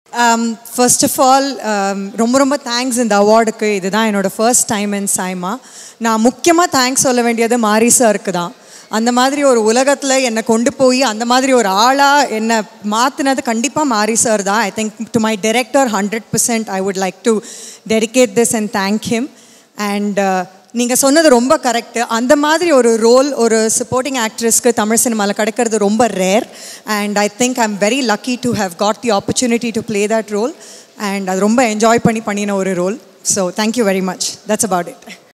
first of all ரொம்ப ரொம்ப thanks இந்த அவார்டுக்கு இதுதான் என்னோட ஃபர்ஸ்ட் டைம் இன் சாய்மா நான் முக்கியமாக தேங்க்ஸ் சொல்ல வேண்டியது மாரி சாருக்கு தான் அந்த மாதிரி ஒரு உலகத்தில் என்னை கொண்டு போய் அந்த மாதிரி ஒரு ஆளாக என்னை மாற்றினது கண்டிப்பாக மாரி சார் தான் I think to my director hundred percent I would like to dedicate this and thank him and நீங்கள் சொன்னது ரொம்ப கரெக்டு அந்த மாதிரி ஒரு ரோல் ஒரு சப்போர்ட்டிங் ஆக்ட்ரஸ்க்கு தமிழ் சினிமாவில் கிடைக்கிறது ரொம்ப rare and I think I am very lucky to have got the opportunity to play that role and அது ரொம்ப என்ஜாய் பண்ணி பண்ணின ஒரு role so thank you very much that's about it